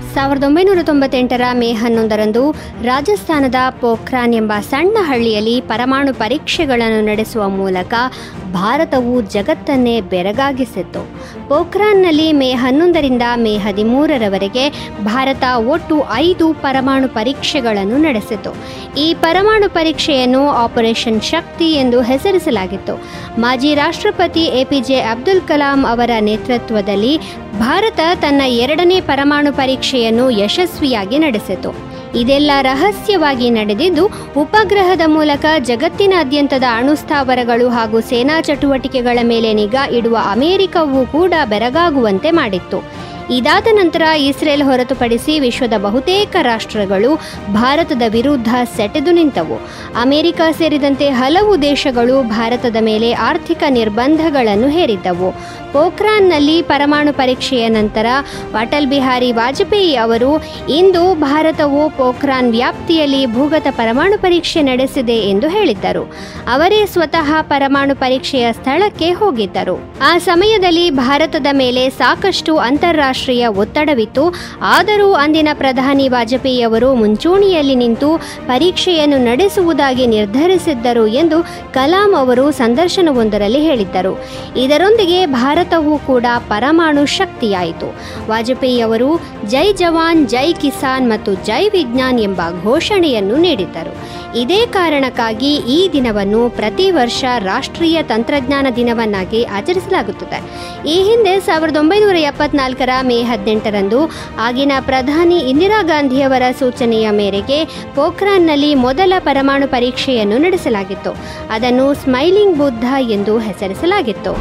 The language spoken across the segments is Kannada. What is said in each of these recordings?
ಸಾವಿರದ ಒಂಬೈನೂರ ತೊಂಬತ್ತೆಂಟರ ಮೇ ಹನ್ನೊಂದರಂದು ರಾಜಸ್ಥಾನದ ಪೋಖ್ರಾನ್ ಎಂಬ ಸಣ್ಣ ಹಳ್ಳಿಯಲ್ಲಿ ಪರಮಾಣು ಪರೀಕ್ಷೆಗಳನ್ನು ನಡೆಸುವ ಮೂಲಕ ಭಾರತವು ಜಗತ್ತನ್ನೇ ಬೆರಗಾಗಿಸಿತ್ತು ಪೋಖ್ರಾನ್ನಲ್ಲಿ ಮೇ ಹನ್ನೊಂದರಿಂದ ಮೇ ಹದಿಮೂರರವರೆಗೆ ಭಾರತ ಒಟ್ಟು ಐದು ಪರಮಾಣು ಪರೀಕ್ಷೆಗಳನ್ನು ನಡೆಸಿತು ಈ ಪರಮಾಣು ಪರೀಕ್ಷೆಯನ್ನು ಆಪರೇಷನ್ ಶಕ್ತಿ ಎಂದು ಹೆಸರಿಸಲಾಗಿತ್ತು ಮಾಜಿ ರಾಷ್ಟ್ರಪತಿ ಎಪಿಜೆ ಅಬ್ದುಲ್ ಕಲಾಂ ಅವರ ನೇತೃತ್ವದಲ್ಲಿ ಭಾರತ ತನ್ನ ಎರಡನೇ ಪರಮಾಣು ಪರೀಕ್ಷೆಯನ್ನು ಯಶಸ್ವಿಯಾಗಿ ನಡೆಸಿತು ಇದೆಲ್ಲ ರಹಸ್ಯವಾಗಿ ನಡೆದಿದ್ದು ಉಪಗ್ರಹದ ಮೂಲಕ ಜಗತ್ತಿನಾದ್ಯಂತದ ಅಣುಸ್ಥಾವರಗಳು ಹಾಗೂ ಸೇನಾ ಚಟುವಟಿಕೆಗಳ ಮೇಲೆ ನಿಗಾ ಇಡುವ ಅಮೆರಿಕವೂ ಕೂಡ ಬೆರಗಾಗುವಂತೆ ಮಾಡಿತ್ತು ಇದಾದ ನಂತರ ಇಸ್ರೇಲ್ ಹೊರತುಪಡಿಸಿ ವಿಶ್ವದ ಬಹುತೇಕ ರಾಷ್ಟ್ರಗಳು ಭಾರತದ ವಿರುದ್ಧ ಸೆಟೆದು ನಿಂತವು ಅಮೆರಿಕ ಸೇರಿದಂತೆ ಹಲವು ದೇಶಗಳು ಭಾರತದ ಮೇಲೆ ಆರ್ಥಿಕ ನಿರ್ಬಂಧಗಳನ್ನು ಹೇರಿದ್ದವು ಪೋಖ್ರಾನ್ನಲ್ಲಿ ಪರಮಾಣು ಪರೀಕ್ಷೆಯ ನಂತರ ಅಟಲ್ ಬಿಹಾರಿ ವಾಜಪೇಯಿ ಅವರು ಇಂದು ಭಾರತವು ಪೋಖ್ರಾನ್ ವ್ಯಾಪ್ತಿಯಲ್ಲಿ ಭೂಗತ ಪರಮಾಣು ಪರೀಕ್ಷೆ ನಡೆಸಿದೆ ಎಂದು ಹೇಳಿದ್ದರು ಅವರೇ ಸ್ವತಃ ಪರಮಾಣು ಪರೀಕ್ಷೆಯ ಸ್ಥಳಕ್ಕೆ ಹೋಗಿದ್ದರು ಆ ಸಮಯದಲ್ಲಿ ಭಾರತದ ಮೇಲೆ ಸಾಕಷ್ಟು ಅಂತಾರಾಷ್ಟ್ರೀಯ ಒತ್ತಡವಿತ್ತು ಆದರೂ ಅಂದಿನ ಪ್ರಧಾನಿ ವಾಜಪೇಯಿ ಅವರು ಮುಂಚೂಣಿಯಲ್ಲಿ ನಿಂತು ಪರೀಕ್ಷೆಯನ್ನು ನಡೆಸುವುದಾಗಿ ನಿರ್ಧರಿಸಿದ್ದರು ಎಂದು ಕಲಾಂ ಅವರು ಸಂದರ್ಶನವೊಂದರಲ್ಲಿ ಹೇಳಿದ್ದರು ಇದರೊಂದಿಗೆ ಭಾರತವೂ ಕೂಡ ಪರಮಾಣು ಶಕ್ತಿಯಾಯಿತು ವಾಜಪೇಯಿ ಅವರು ಜೈ ಜವಾನ್ ಜೈ ಕಿಸಾನ್ ಮತ್ತು ಜೈ ವಿಜ್ಞಾನ್ ಎಂಬ ಘೋಷಣೆಯನ್ನು ನೀಡಿದ್ದರು ಇದೇ ಕಾರಣಕ್ಕಾಗಿ ಈ ದಿನವನ್ನು ಪ್ರತಿ ವರ್ಷ ರಾಷ್ಟ್ರೀಯ ತಂತ್ರಜ್ಞಾನ ದಿನವನ್ನಾಗಿ ಆಚರಿಸಲಾಗುತ್ತದೆ ಈ ಹಿಂದೆ ಸಾವಿರದ ಒಂಬೈನೂರ ಎಪ್ಪತ್ನಾಲ್ಕರ ಮೇ ಹದಿನೆಂಟರಂದು ಆಗಿನ ಪ್ರಧಾನಿ ಇಂದಿರಾ ಗಾಂಧಿಯವರ ಸೂಚನೆಯ ಮೇರೆಗೆ ಪೋಖ್ರಾನ್ನಲ್ಲಿ ಮೊದಲ ಪರಮಾಣು ಪರೀಕ್ಷೆಯನ್ನು ನಡೆಸಲಾಗಿತ್ತು ಅದನ್ನು ಸ್ಮೈಲಿಂಗ್ ಬುದ್ಧ ಎಂದು ಹೆಸರಿಸಲಾಗಿತ್ತು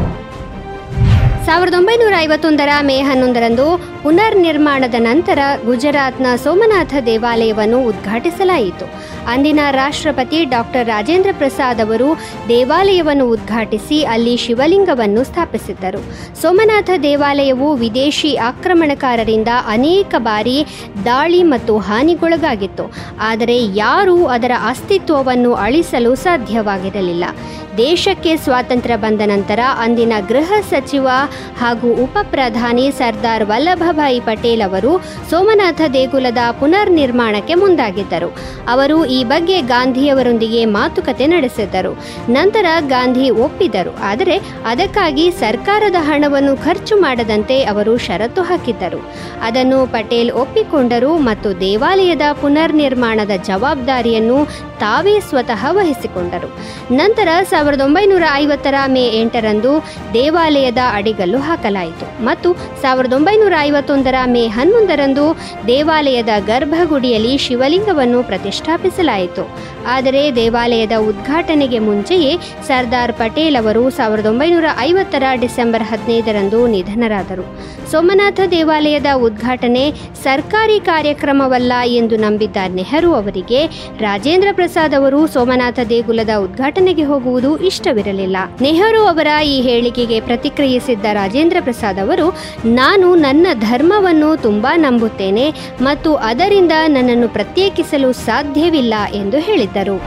ಸಾವಿರದ ಒಂಬೈನೂರ ಐವತ್ತೊಂದರ ಮೇ ಹನ್ನೊಂದರಂದು ಪುನರ್ ನಿರ್ಮಾಣದ ನಂತರ ಗುಜರಾತ್ನ ಸೋಮನಾಥ ದೇವಾಲಯವನ್ನು ಉದ್ಘಾಟಿಸಲಾಯಿತು ಅಂದಿನ ರಾಷ್ಟ್ರಪತಿ ಡಾಕ್ಟರ್ ರಾಜೇಂದ್ರ ಪ್ರಸಾದ್ ಅವರು ದೇವಾಲಯವನ್ನು ಉದ್ಘಾಟಿಸಿ ಅಲ್ಲಿ ಶಿವಲಿಂಗವನ್ನು ಸ್ಥಾಪಿಸಿದ್ದರು ಸೋಮನಾಥ ದೇವಾಲಯವು ವಿದೇಶಿ ಆಕ್ರಮಣಕಾರರಿಂದ ಅನೇಕ ಬಾರಿ ದಾಳಿ ಮತ್ತು ಹಾನಿಗೊಳಗಾಗಿತ್ತು ಆದರೆ ಯಾರೂ ಅದರ ಅಸ್ತಿತ್ವವನ್ನು ಅಳಿಸಲು ಸಾಧ್ಯವಾಗಿರಲಿಲ್ಲ ದೇಶಕ್ಕೆ ಸ್ವಾತಂತ್ರ್ಯ ಬಂದ ನಂತರ ಅಂದಿನ ಗೃಹ ಸಚಿವ ಹಾಗೂ ಉಪ ಪ್ರಧಾನಿ ಸರ್ದಾರ್ ವಲ್ಲಭಭಾಯಿ ಪಟೇಲ್ ಅವರು ಸೋಮನಾಥ ದೇಗುಲದ ಪುನರ್ ನಿರ್ಮಾಣಕ್ಕೆ ಮುಂದಾಗಿದ್ದರು ಅವರು ಈ ಬಗ್ಗೆ ಗಾಂಧಿಯವರೊಂದಿಗೆ ಮಾತುಕತೆ ನಡೆಸಿದ್ದರು ನಂತರ ಗಾಂಧಿ ಒಪ್ಪಿದರು ಆದರೆ ಅದಕ್ಕಾಗಿ ಸರ್ಕಾರದ ಹಣವನ್ನು ಖರ್ಚು ಮಾಡದಂತೆ ಅವರು ಷರತ್ತು ಹಾಕಿದ್ದರು ಅದನ್ನು ಪಟೇಲ್ ಒಪ್ಪಿಕೊಂಡರು ಮತ್ತು ದೇವಾಲಯದ ಪುನರ್ ನಿರ್ಮಾಣದ ಜವಾಬ್ದಾರಿಯನ್ನು ತಾವೇ ಸ್ವತಃ ವಹಿಸಿಕೊಂಡರು ನಂತರ ಸಾವಿರದ ಒಂಬೈನೂರ ಐವತ್ತರ ಮೇ ಎಂಟರಂದು ದೇವಾಲಯದ ಅಡಿಗಲ್ಲು ಹಾಕಲಾಯಿತು ಮತ್ತು ಸಾವಿರದ ಒಂಬೈನೂರ ಐವತ್ತೊಂದರ ಮೇ ಹನ್ನೊಂದರಂದು ದೇವಾಲಯದ ಗರ್ಭಗುಡಿಯಲ್ಲಿ ಶಿವಲಿಂಗವನ್ನು ಪ್ರತಿಷ್ಠಾಪಿಸಲಾಯಿತು ಆದರೆ ದೇವಾಲಯದ ಉದ್ಘಾಟನೆಗೆ ಮುಂಚೆಯೇ ಸರ್ದಾರ್ ಪಟೇಲ್ ಅವರು ಸಾವಿರದ ಒಂಬೈನೂರ ಐವತ್ತರ ಡಿಸೆಂಬರ್ ಹದಿನೈದರಂದು ನಿಧನರಾದರು ಸೋಮನಾಥ ದೇವಾಲಯದ ಉದ್ಘಾಟನೆ ಸರ್ಕಾರಿ ಕಾರ್ಯಕ್ರಮವಲ್ಲ ಎಂದು ನಂಬಿದ್ದ ನೆಹರು ಅವರಿಗೆ ರಾಜೇಂದ್ರ ಪ್ರಸಾದ್ ಅವರು ಸೋಮನಾಥ ದೇಗುಲದ ಉದ್ಘಾಟನೆಗೆ ಹೋಗುವುದು ಇಷ್ಟವಿರಲಿಲ್ಲ ನೆಹರು ಅವರ ಈ ಹೇಳಿಕೆಗೆ ಪ್ರತಿಕ್ರಿಯಿಸಿದ್ದ ರಾಜೇಂದ್ರ ಪ್ರಸಾದ್ ಅವರು ನಾನು ನನ್ನ ಧರ್ಮವನ್ನು ತುಂಬಾ ನಂಬುತ್ತೇನೆ ಮತ್ತು ಅದರಿಂದ ನನ್ನನ್ನು ಪ್ರತ್ಯೇಕಿಸಲು ಸಾಧ್ಯವಿಲ್ಲ ಎಂದು ಹೇಳಿದ್ದರು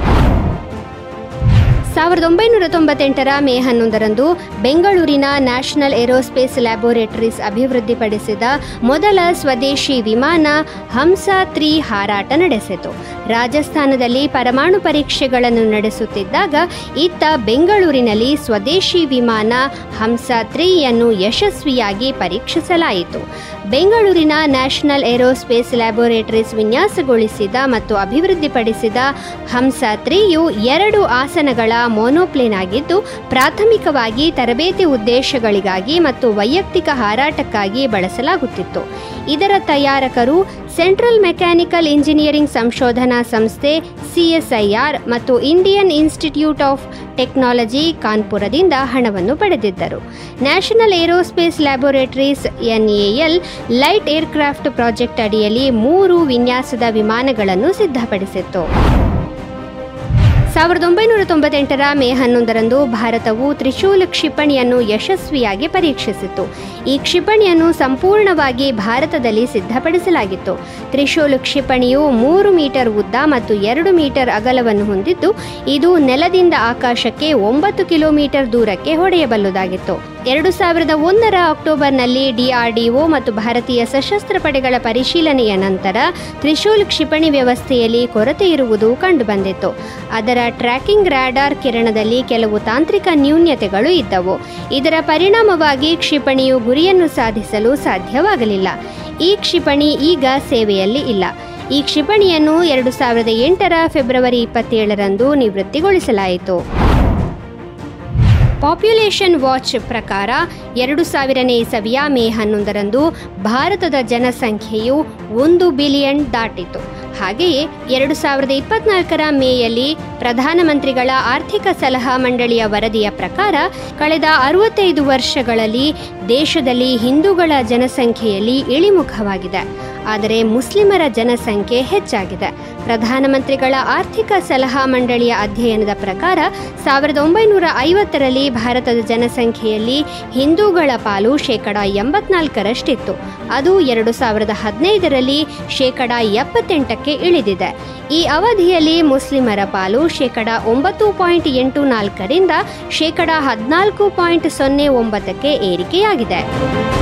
ಸಾವಿರದ ಒಂಬೈನೂರ ತೊಂಬತ್ತೆಂಟರ ಮೇ ಹನ್ನೊಂದರಂದು ಬೆಂಗಳೂರಿನ ನ್ಯಾಷನಲ್ ಏರೋಸ್ಪೇಸ್ ಲ್ಯಾಬೋರೇಟರೀಸ್ ಅಭಿವೃದ್ಧಿಪಡಿಸಿದ ಮೊದಲ ಸ್ವದೇಶಿ ವಿಮಾನ ಹಂಸ ತ್ರೀ ಹಾರಾಟ ನಡೆಸಿತು ರಾಜಸ್ಥಾನದಲ್ಲಿ ಪರಮಾಣು ಪರೀಕ್ಷೆಗಳನ್ನು ನಡೆಸುತ್ತಿದ್ದಾಗ ಇತ್ತ ಬೆಂಗಳೂರಿನಲ್ಲಿ ಸ್ವದೇಶಿ ವಿಮಾನ ಹಂಸ ತ್ರೀಯನ್ನು ಯಶಸ್ವಿಯಾಗಿ ಪರೀಕ್ಷಿಸಲಾಯಿತು ಬೆಂಗಳೂರಿನ ನ್ಯಾಷನಲ್ ಏರೋಸ್ಪೇಸ್ ಲ್ಯಾಬೋರೇಟರೀಸ್ ವಿನ್ಯಾಸಗೊಳಿಸಿದ ಮತ್ತು ಅಭಿವೃದ್ಧಿಪಡಿಸಿದ ಹಂಸ ತ್ರೀಯು ಎರಡು ಆಸನಗಳ ಮೋನೋಪ್ಲೇನ್ ಆಗಿದ್ದು ಪ್ರಾಥಮಿಕವಾಗಿ ತರಬೇತಿ ಉದ್ದೇಶಗಳಿಗಾಗಿ ಮತ್ತು ವೈಯಕ್ತಿಕ ಹಾರಾಟಕ್ಕಾಗಿ ಬಳಸಲಾಗುತ್ತಿತ್ತು ಇದರ ತಯಾರಕರು ಸೆಂಟ್ರಲ್ ಮೆಕ್ಯಾನಿಕಲ್ ಇಂಜಿನಿಯರಿಂಗ್ ಸಂಶೋಧನಾ ಸಂಸ್ಥೆ ಸಿಎಸ್ಐಆರ್ ಮತ್ತು ಇಂಡಿಯನ್ ಇನ್ಸ್ಟಿಟ್ಯೂಟ್ ಆಫ್ ಟೆಕ್ನಾಲಜಿ ಕಾನ್ಪುರದಿಂದ ಹಣವನ್ನು ಪಡೆದಿದ್ದರು National Aerospace Laboratories NAL light aircraft project ಅಡಿಯಲ್ಲಿ ಮೂರು ವಿನ್ಯಾಸದ ವಿಮಾನಗಳನ್ನು ಸಿದ್ಧಪಡಿಸಿತ್ತು ಸಾವಿರದ ಒಂಬೈನೂರ ತೊಂಬತ್ತೆಂಟರ ಮೇ ಹನ್ನೊಂದರಂದು ಭಾರತವು ತ್ರಿಶೂಲ್ ಕ್ಷಿಪಣಿಯನ್ನು ಯಶಸ್ವಿಯಾಗಿ ಪರೀಕ್ಷಿಸಿತು ಈ ಕ್ಷಿಪಣಿಯನ್ನು ಸಂಪೂರ್ಣವಾಗಿ ಭಾರತದಲ್ಲಿ ಸಿದ್ಧಪಡಿಸಲಾಗಿತ್ತು ತ್ರಿಶೂಲ್ ಕ್ಷಿಪಣಿಯು ಮೂರು ಮೀಟರ್ ಉದ್ದ ಮತ್ತು ಎರಡು ಮೀಟರ್ ಅಗಲವನ್ನು ಹೊಂದಿದ್ದು ಇದು ನೆಲದಿಂದ ಆಕಾಶಕ್ಕೆ ಒಂಬತ್ತು ಕಿಲೋಮೀಟರ್ ದೂರಕ್ಕೆ ಹೊಡೆಯಬಲ್ಲುದಾಗಿತ್ತು ಎರಡು ಸಾವಿರದ ಒಂದರ ಅಕ್ಟೋಬರ್ನಲ್ಲಿ ಡಿಆರ್ಡಿಒ ಮತ್ತು ಭಾರತೀಯ ಸಶಸ್ತ್ರ ಪಡೆಗಳ ಪರಿಶೀಲನೆಯ ನಂತರ ತ್ರಿಶೂಲ್ ಕ್ಷಿಪಣಿ ವ್ಯವಸ್ಥೆಯಲ್ಲಿ ಕೊರತೆ ಇರುವುದು ಕಂಡುಬಂದಿತ್ತು ಅದರ ಟ್ರ್ಯಾಕಿಂಗ್ ರಾಡಾರ್ ಕಿರಣದಲ್ಲಿ ಕೆಲವು ತಾಂತ್ರಿಕ ನ್ಯೂನ್ಯತೆಗಳು ಇದ್ದವು ಇದರ ಪರಿಣಾಮವಾಗಿ ಕ್ಷಿಪಣಿಯು ಗುರಿಯನ್ನು ಸಾಧಿಸಲು ಸಾಧ್ಯವಾಗಲಿಲ್ಲ ಈ ಕ್ಷಿಪಣಿ ಈಗ ಸೇವೆಯಲ್ಲಿ ಇಲ್ಲ ಈ ಕ್ಷಿಪಣಿಯನ್ನು ಎರಡು ಸಾವಿರದ ಎಂಟರ ಫೆಬ್ರವರಿ ಇಪ್ಪತ್ತೇಳರಂದು ನಿವೃತ್ತಿಗೊಳಿಸಲಾಯಿತು ಪಾಪ್ಯುಲೇಷನ್ ವಾಚ್ ಪ್ರಕಾರ ಎರಡು ಸಾವಿರನೇ ಇಸವಿಯ ಮೇ ಹನ್ನೊಂದರಂದು ಭಾರತದ ಜನಸಂಖ್ಯೆಯು ಒಂದು ಬಿಲಿಯನ್ ದಾಟಿತು ಹಾಗೆಯೇ ಎರಡು ಸಾವಿರದ ಇಪ್ಪತ್ನಾಲ್ಕರ ಮೇಯಲ್ಲಿ ಪ್ರಧಾನಮಂತ್ರಿಗಳ ಆರ್ಥಿಕ ಸಲಹಾ ಮಂಡಳಿಯ ವರದಿಯ ಪ್ರಕಾರ ಕಳೆದ ಅರವತ್ತೈದು ವರ್ಷಗಳಲ್ಲಿ ದೇಶದಲ್ಲಿ ಹಿಂದೂಗಳ ಜನಸಂಖ್ಯೆಯಲ್ಲಿ ಇಳಿಮುಖವಾಗಿದೆ ಆದರೆ ಮುಸ್ಲಿಮರ ಜನಸಂಖ್ಯೆ ಹೆಚ್ಚಾಗಿದೆ ಪ್ರಧಾನಮಂತ್ರಿಗಳ ಆರ್ಥಿಕ ಸಲಹಾ ಮಂಡಳಿಯ ಅಧ್ಯಯನದ ಪ್ರಕಾರ ಸಾವಿರದ ಒಂಬೈನೂರ ಐವತ್ತರಲ್ಲಿ ಭಾರತದ ಜನಸಂಖ್ಯೆಯಲ್ಲಿ ಹಿಂದೂಗಳ ಪಾಲು ಶೇಕಡ ಎಂಬತ್ನಾಲ್ಕರಷ್ಟಿತ್ತು ಅದು ಎರಡು ಸಾವಿರದ ಹದಿನೈದರಲ್ಲಿ ಶೇಕಡ ಎಪ್ಪತ್ತೆಂಟಕ್ಕೆ ಇಳಿದಿದೆ ಈ ಅವಧಿಯಲ್ಲಿ ಮುಸ್ಲಿಮರ ಪಾಲು ಶೇಕಡ ಒಂಬತ್ತು ಪಾಯಿಂಟ್ ಎಂಟು ನಾಲ್ಕರಿಂದ ಶೇಕಡ ಹದಿನಾಲ್ಕು ಪಾಯಿಂಟ್ ಸೊನ್ನೆ ಒಂಬತ್ತಕ್ಕೆ ಏರಿಕೆಯಾಗಿದೆ